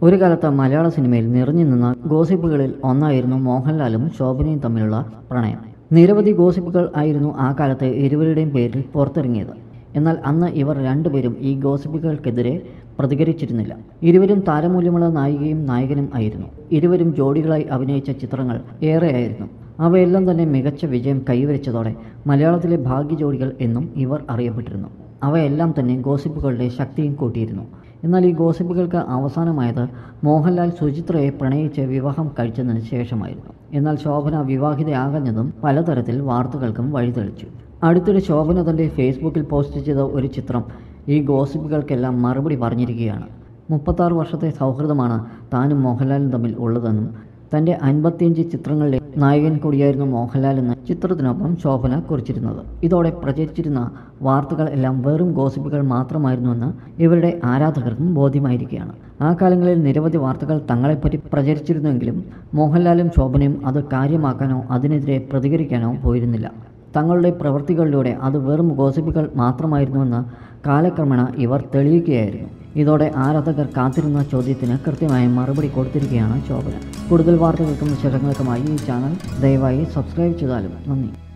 ഒരു കാലത്ത് മലയാള സിനിമയിൽ നിറഞ്ഞു നിന്ന ഗോസിപ്പുകളിൽ ഒന്നായിരുന്നു മോഹൻലാലും ശോഭനയും തമ്മിലുള്ള പ്രണയം നിരവധി ഗോസിപ്പുകൾ ആയിരുന്നു ആ കാലത്ത് ഇരുവരുടെയും പേരിൽ പുറത്തിറങ്ങിയത് എന്നാൽ അന്ന് ഇവർ രണ്ടുപേരും ഈ ഗോസിപ്പുകൾക്കെതിരെ പ്രതികരിച്ചിരുന്നില്ല ഇരുവരും താരമൂല്യമുള്ള നായികയും നായകനും ആയിരുന്നു ഇരുവരും ജോഡികളായി അഭിനയിച്ച ചിത്രങ്ങൾ ഏറെയായിരുന്നു അവയെല്ലാം തന്നെ മികച്ച വിജയം കൈവരിച്ചതോടെ മലയാളത്തിലെ ഭാഗ്യ ജോഡികൾ എന്നും ഇവർ അറിയപ്പെട്ടിരുന്നു അവയെല്ലാം തന്നെ ഗോസിപ്പുകളുടെ ശക്തിയും കൂട്ടിയിരുന്നു എന്നാൽ ഈ ഗോസിപ്പുകൾക്ക് അവസാനമായത് മോഹൻലാൽ സുചിത്രയെ പ്രണയിച്ച് വിവാഹം കഴിച്ചതിന് ശേഷമായിരുന്നു എന്നാൽ ശോഭന വിവാഹിതയാകഞ്ഞതും പലതരത്തിൽ വാർത്തകൾക്കും വഴിതെളിച്ചു അടുത്തിടെ ശോഭന തൻ്റെ ഫേസ്ബുക്കിൽ പോസ്റ്റ് ചെയ്ത ഒരു ചിത്രം ഈ ഗോസിപ്പുകൾക്കെല്ലാം മറുപടി പറഞ്ഞിരിക്കുകയാണ് മുപ്പത്താറ് വർഷത്തെ സൗഹൃദമാണ് താനും മോഹൻലാലും തമ്മിൽ ഉള്ളതെന്നും തൻ്റെ അൻപത്തിയഞ്ച് ചിത്രങ്ങളിലെ നായകൻ കൂടിയായിരുന്നു മോഹൻലാൽ എന്ന ചിത്രത്തിനൊപ്പം ശോഭന കുറിച്ചിരുന്നത് ഇതോടെ പ്രചരിച്ചിരുന്ന വാർത്തകൾ എല്ലാം വെറും ഗോസിപ്പുകൾ മാത്രമായിരുന്നുവെന്ന് ഇവരുടെ ആരാധകർക്കും ബോധ്യമായിരിക്കുകയാണ് ആ കാലങ്ങളിൽ നിരവധി വാർത്തകൾ തങ്ങളെപ്പറ്റി പ്രചരിച്ചിരുന്നെങ്കിലും മോഹൻലാലും ശോഭനയും അത് കാര്യമാക്കാനോ അതിനെതിരെ പ്രതികരിക്കാനോ പോയിരുന്നില്ല തങ്ങളുടെ പ്രവൃത്തികളിലൂടെ അത് വെറും ഗോസിപ്പുകൾ മാത്രമായിരുന്നുവെന്ന് കാലക്രമേണ ഇവർ തെളിയിക്കുകയായിരുന്നു ഇതോടെ ആരാധകർ കാത്തിരുന്ന ചോദ്യത്തിന് കൃത്യമായ മറുപടി കൊടുത്തിരിക്കുകയാണ് ശോഭന കൂടുതൽ വാർത്തകൾക്കും വിശേഷങ്ങൾക്കുമായി ഈ ചാനൽ ദയവായി സബ്സ്ക്രൈബ് ചെയ്താലും നന്ദി